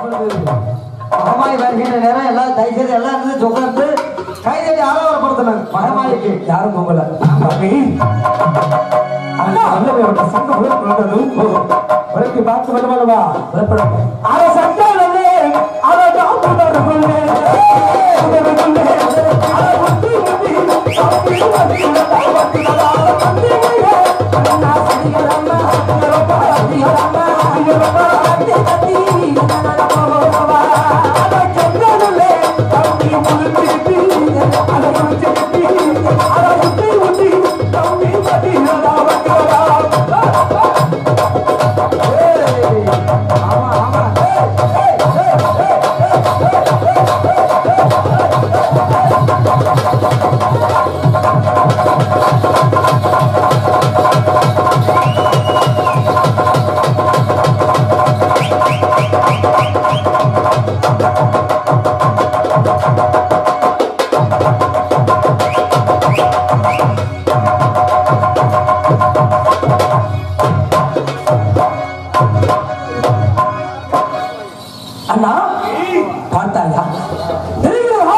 மகமாயி வருகின்ற நேரம் எல்லாம் தயவுசெய்து எல்லாம் இருந்து உட்கார்ந்து கைதட்டி ஆலோசனைப்படுத்தினாங்க மகமாயிக்கு யாரும் போகல அண்ணா அல்லவையோட சங்கம் உயர்ந்தது உனக்கு பார்த்து வருவல்லவா அத சங்கம் அல்லே அத டாக்டர் கொள்ளே அண்ணா பார்த்தாயா தெரிகிறதா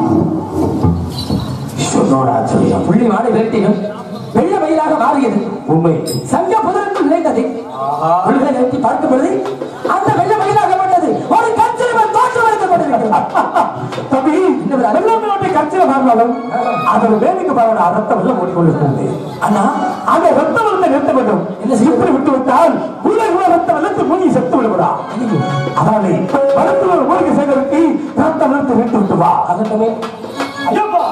சொன்னோடா சொல்லியா புள்ளி மாடு விரட்டினும் வெள்ள மயிலாக மாறியது உண்மை சங்க புதருக்குள் நுழைந்தது உள்ளே நிறுத்தி பார்க்கும் பொழுது அந்த வெள்ள மயிலாகப்பட்டது ஒரு கச்சிரவன் தோற்றம் எடுக்கப்பட்டிருக்கிறது தம்பி இந்த வெள்ளமையோட்டை கச்சிர மாறினாலும் அதோட வேலைக்கு பாருங்க ரத்தம் வெள்ளம் ஓடிக்கொண்டிருக்கிறது அண்ணா அந்த ரத்த வெள்ளத்தை நிறுத்த வேண்டும் என்ன இப்படி விட்டு விட்டால் உள்ள உள்ள ரத்த வெள்ளத்தை மூழ்கி செத்து விடுவதா அதனாலே மருத்துவர் மூலிகை சேகரித்து ரத்த வெள்ளத்தை விட்டு விட்டு வா அதட்டமே ஐயப்பா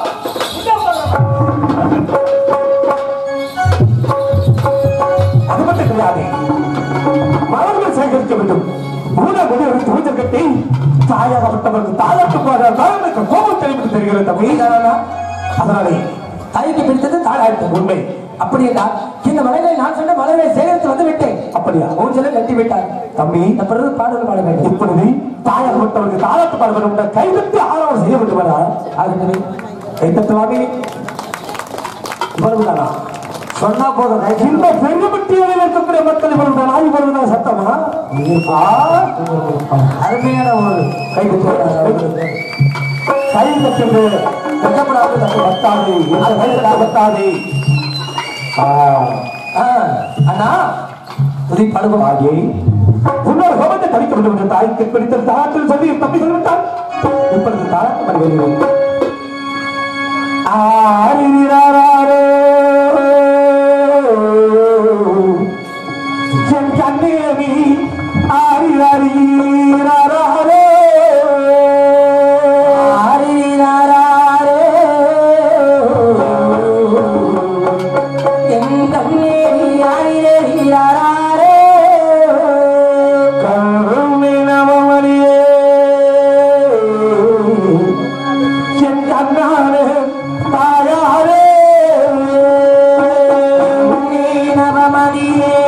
அது மட்டும் கிடையாது மலர்கள் சேகரிக்க வேண்டும் ஊன முடி எடுத்து ஊஞ்சல் கட்டி தாயாகப்பட்டவருக்கு தாளாட்டு போற தாயாருக்கு கோபம் தெரிவித்து தெரிகிறது தம்பி அதனாலே தாய்க்கு பிடித்தது தாளாட்டு உண்மை அப்படி என்றால் இந்த மலைகளை நான் சொன்ன மலைகளை சேகரித்து வந்து விட்டேன் அப்படியா ஊஞ்சலை கட்டி விட்டார் தம்பி பிறகு பாடல் பாட வேண்டும் இப்பொழுது தாயாகப்பட்டவருக்கு தாளாட்டு பாட வேண்டும் கைவிட்டு ஆராவம் செய்ய வேண்டும் ஆகவே கைத்தட்டுவாங்க இவ்வளவுதானா சொன்னா போதும் இந்த பெருமட்டியில் இருக்கக்கூடிய மக்கள் இவ்வளவு நாய் இவ்வளவுதான் சத்தமா ஆ, அருமையான ஒரு கை கை தட்டு வெட்டப்படாது தட்டு பத்தாது எந்த கைதடா பத்தாது ஆ, ஆ, அண்ணா துதி படுவோம் ஆகியே உன்னோட கோபத்தை கழிக்க வேண்டும் என்று தாய்க்கு பிடித்த தாட்டில் சொல்லி தப்பி சொல்லிவிட்டான் இப்பொழுது தாராட்டு பண்ணி வருகிறேன் ஆரிராரோ என் கண்ணேவி ஆரிராரோ என் கண்ணாரே தாயாரே நவமணியே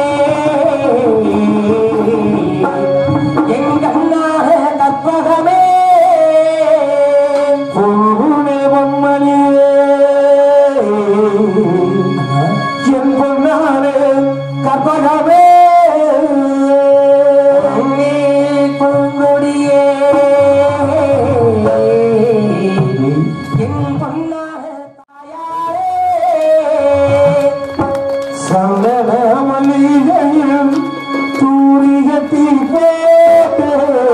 எங்கண்ணார கற்பகமே பூனே பொம்மணியே என் பொன்னாரே கற்பகமே பொங்கொடியே என் பொன்னார தாயாரே சந்தன மல்லிகையும் தூரிகத்தில் போட்டு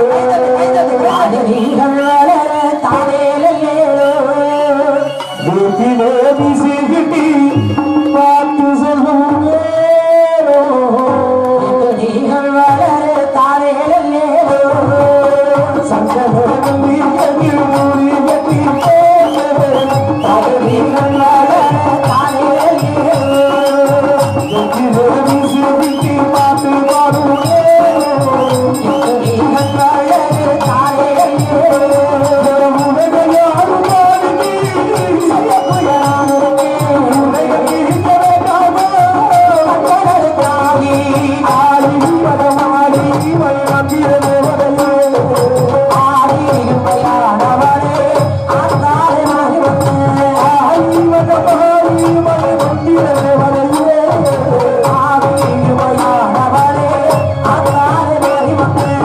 நீங்கள் வளர தானேலையேளோ வீட்டிலே விசிகிட்டி பார்த்து சொல்லும் வேளோ. நீங்கள் வளர தானேலையேளோ சந்தன மல்லிகையும் தூரிகத்தில் போட்டு நீங்கள் வளர தானேலையேளோ ஆ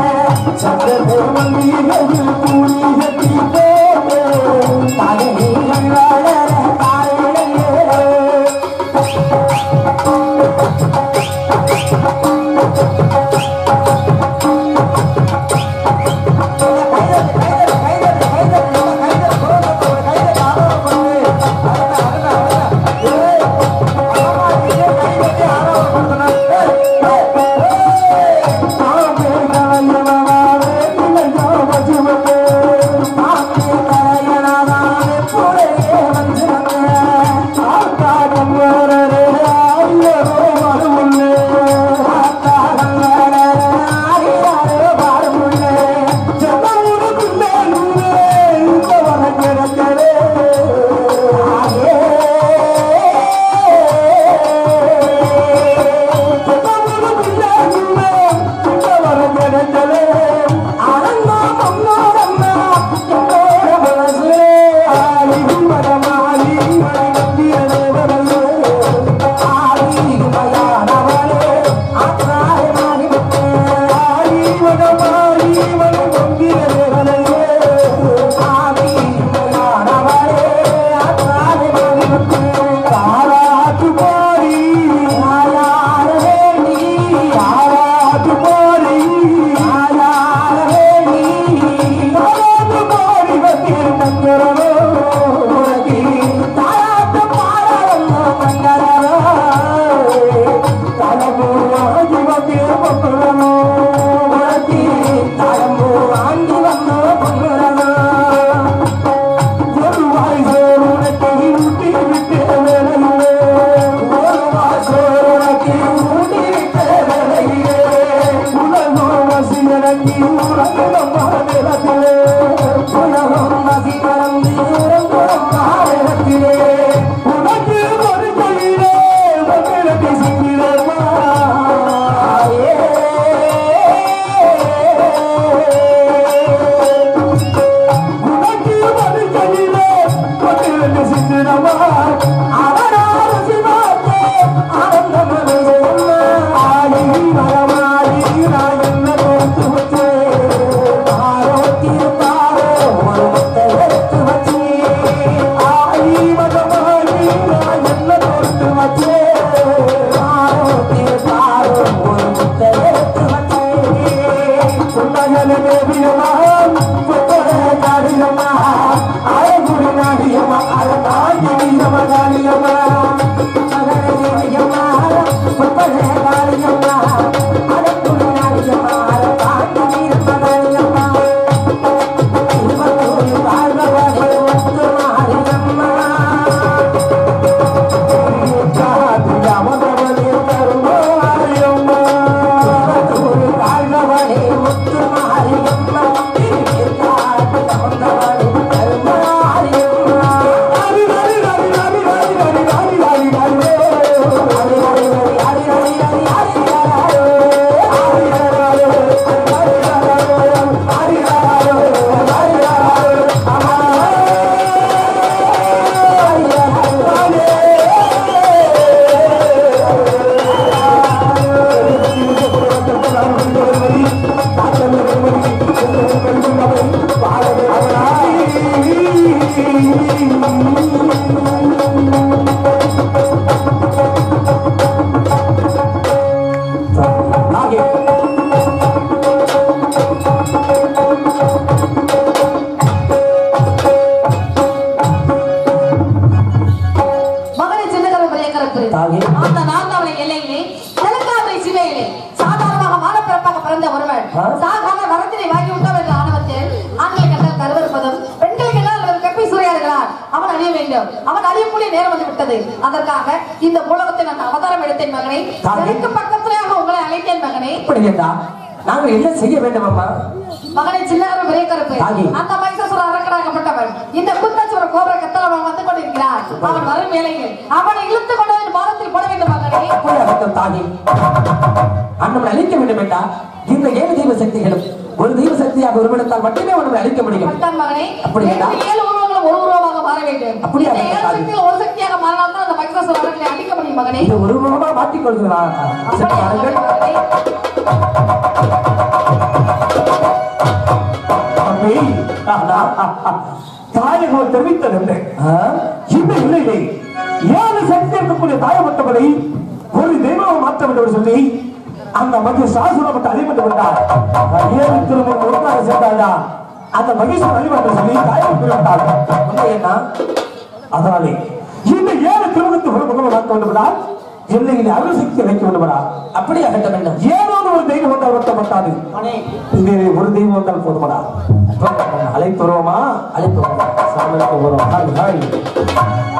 மகனை சின்னகரம் பெரிய கருப்பு தாயே. அந்த நான்காவளை எல்லையிலே தெலுங்காவை சிவையிலே சாதாரணமாக மானப்பிறப்பாக பிறந்த ஒருவன் ஆ? சாகாத வரத்தினை வாங்கி விட்டோம் என்ற ஆணவத்தில் ஆண்களை கண்டால் கருவறுப்பதும் பெண்களை கண்டால் அவர் கப்பை சூறையாடுகிறார் அவன் அழிய வேண்டும் அவன் அழியக்கூடிய நேரம் வந்து விட்டது அதற்காக இந்த உலகத்தை நான் அவதாரம் எடுத்தேன் மகனை தாயே. எனக்கு பக்கத்திலேயாக உங்களை அழைத்தேன் மகனை இப்படி என்றா நாங்கள் என்ன செய்ய வேண்டும் அம்மா மகனை சின்னகரம் பெரிய கருப்பு தாயே. அந்த மைசூர அரக்கனாகப்பட்டவன் இந்த குந்தச்சுவர கோபுர கத்தலவன் வந்து கொண்டிருக்கிறார் அவன் வரும் வேலையில் அவனை இழுத்து கொண்டு வந்து பாரத்தில் போட வேண்டும் மகனே அப்படி அர்த்தம் தானே அண்ணன் அழிக்க வேண்டும் என்றா இந்த ஏழு தெய்வ சக்திகளும் ஒரு தெய்வ சக்தியாக ஒருவனத்தால் மட்டுமே அவனை அழிக்க முடியும் பட்டான் மகனே அப்படி இந்த என்றால்? ஏழு உருவங்களும் ஒரு உருவமாக மாற வேண்டும் அப்படியா இந்த ஏழு தாயே? சக்தியில் ஒரு சக்தியாக மாறினால் தான் அந்த மைசூர அரக்கனை அழிக்க முடியும் மகனே இது ஒரு முகமா மாற்றிக் கொள்கிறார் சற்று அப்படியா பாருங்கள் மகனே? தாயகம் தெரிவித்தது ஆ? இந்த இல்லையிலே ஏழு சக்தி இருக்கக்கூடிய தாயமற்றவரை ஒரு தெய்வம் மாற்ற வேண்டும் என்று சொல்லி அந்த மகிழ் சாசுரப்பட்ட அழிமட்டு விட்டார் ஏழு திருமணம் ஒன்றாக சேர்ந்தாயா அந்த மகிழ்ச்சி அழிமட்டு சொல்லி தாயமட்டு விட்டார் உண்மை என்ன அதனாலே இந்த ஏழு திருமணத்தை ஒரு முகமாக மாற்ற வேண்டும் என்றால் எல்லையில் அருள் சக்தி வைக்க வேண்டும் என்றால் அப்படியாகட்டும் என்ன ஏதாவது ஒரு தெய்வம் வந்தால் ஒட்டப்பட்டாது இங்கே ஒரு தெய்வம் வந்தால் போதுமடா அழைத்து வருவோமா அழைப்பு சாமிக்கு வரும் ஹாய் ஹாய்